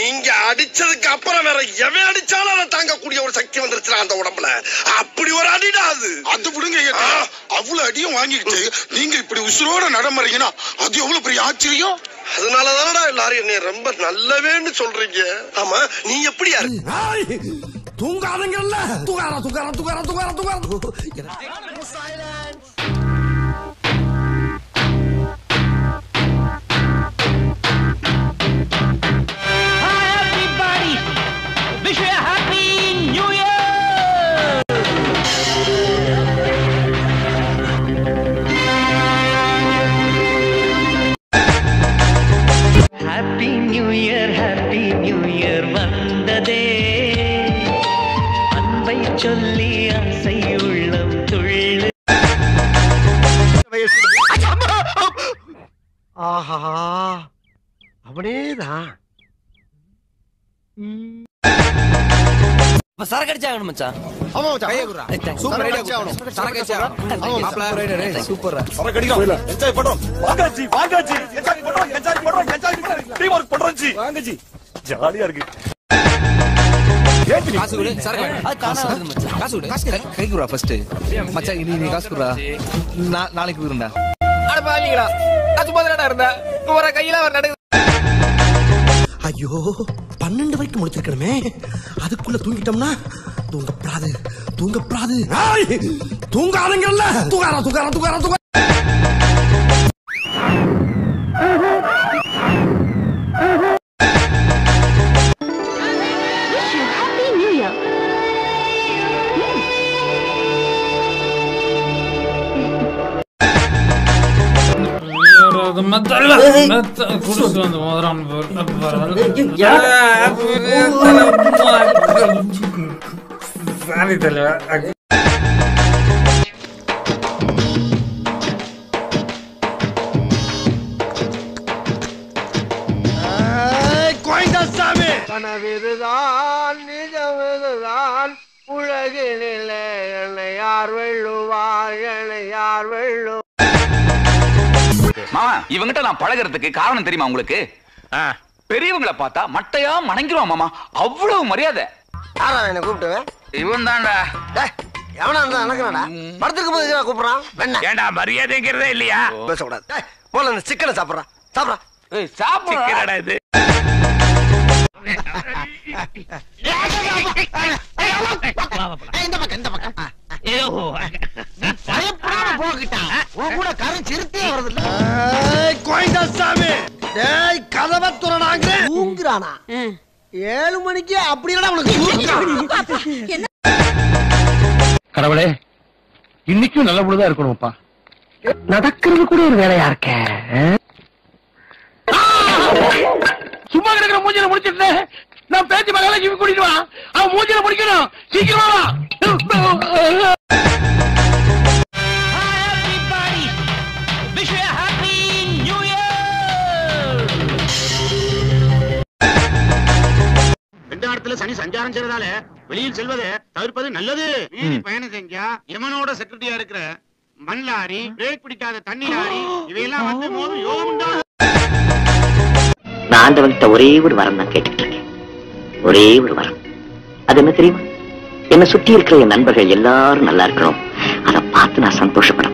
நீங்க அடிச்சதுக்கு அப்புறம் வேற எவன் அடிச்சாலும் அதை தாங்கக்கூடிய ஒரு சக்தி வந்துருச்சுடா அந்த உடம்புல அப்படி ஒரு அடிடா அது அது விடுங்க ஐயா. அவ்வளவு அடியும் வாங்கிட்டு நீங்க இப்படி உசுரோட நடமறீங்கன்னா அது எவ்வளவு பெரிய ஆச்சரியம் அதனாலதானடா எல்லாரும் என்னை ரொம்ப நல்லவேன்னு சொல்றீங்க ஆமா நீ எப்படி யாரு தூங்காதங்கல்ல தூங்காரா தூங்காரா தூங்காரா தூங்காரா தூங்காரா happy new year happy new year வந்ததே அன்பை சொல்லி ஆசை உள்ளம் துள்ளு ஆஹா அவனேதான் சரக்கு அடிச்சாகணும் மச்சான் ஆமா மச்சான் கையை குடுறா சூப்பர் ஐடியா ஆகணும் சரக்கு அடிச்சா ஆமா மாப்ள சூப்பர் காசு கொடு சரக்கு அது காசு வருது மச்சான் காசு கொடு காசு கை குடுறா ஃபர்ஸ்ட் மச்சான் நீ நீ காசு குடுறா நா- நாளைக்கு குடுறா அட பாவிங்களா நான் சும்மா தானடா இருந்தேன் வர கையில வர நடக்குது ஐயோ பன்னெண்டு வரைக்கும் முடிச்சிருக்கணுமே அதுக்குள்ள தூங்கிட்டோம்னா தூங்கப்படாது தூங்கப்படாது ஆய்! தூங்காதங்கல்ல தூங்காரா தூங்காரா தூங்காரா தூங்க குடிச்சு வந்து மோதிரம் சாரி தலைவா கோயந்தாசாமி கனவிதுதான் நிஜமிதுதான் உலகினிலே என்னை யார் வெள்ளுவார் என்னை யார் வெள்ளு மாமா இவங்கிட்ட நான் பழகுறதுக்கு காரணம் தெரியுமா உங்களுக்கு பெரியவங்களை பார்த்தா மட்டையா மணங்கிருவான் மாமா அவ்வளவு மரியாதை யாரா என்ன கூப்பிட்டுவேன் இவன் தான்டா எவனா இருந்தா எனக்குறா படத்துக்கு போது எதுக்குடா கூப்பிடுறான் வெண்ண ஏண்டா மரியாதைங்கிறதே இல்லையா பேசக்கூடாது டேய், போல இந்த சிக்கனை சாப்பிட்றான் சாப்பிட்றான் சாப்பிடுறா இது இந்த பக்கம் இந்த பக்கம் பயப்படாம போகிட்டான் உன் கூட கரும் சிறுத்தே வருது கோயந்தாசாமி டேய் கதவை துறனாங்க தூங்குறானா ஏழு மணிக்கு அப்படி இல்லடா உனக்கு கடவுளே இன்னைக்கும் நல்ல பொழுதா இருக்கணும்ப்பா நடக்கிறது கூட ஒரு வேலையா இருக்க சும்மா கிடக்கிற மூஞ்சில முடிச்சிட்டு நான் பேச்சு மகள இவன் கூட்டிட்டு வா அவன் மூஞ்சில முடிக்கணும் சீக்கிரமா வா ரெண்டு இடத்துல சனி சஞ்சாரம் செய்யறதால வெளியில் செல்வதை தவிர்ப்பது நல்லது நீ பயணம் செஞ்சா எமனோட செக்ரட்டரியா இருக்கிற மண் லாரி பிரேக் பிடிக்காத தண்ணி லாரி இவையெல்லாம் வந்து மோதும் யோகம் உண்டா நான் ஆண்டவன்கிட்ட ஒரே ஒரு வரம் தான் கேட்டுட்டு இருக்கேன் ஒரே ஒரு வரம் அது என்ன தெரியுமா என்னை சுத்தி இருக்கிற என் நண்பர்கள் எல்லாரும் நல்லா இருக்கணும் அதை பார்த்து நான் சந்தோஷப்படணும்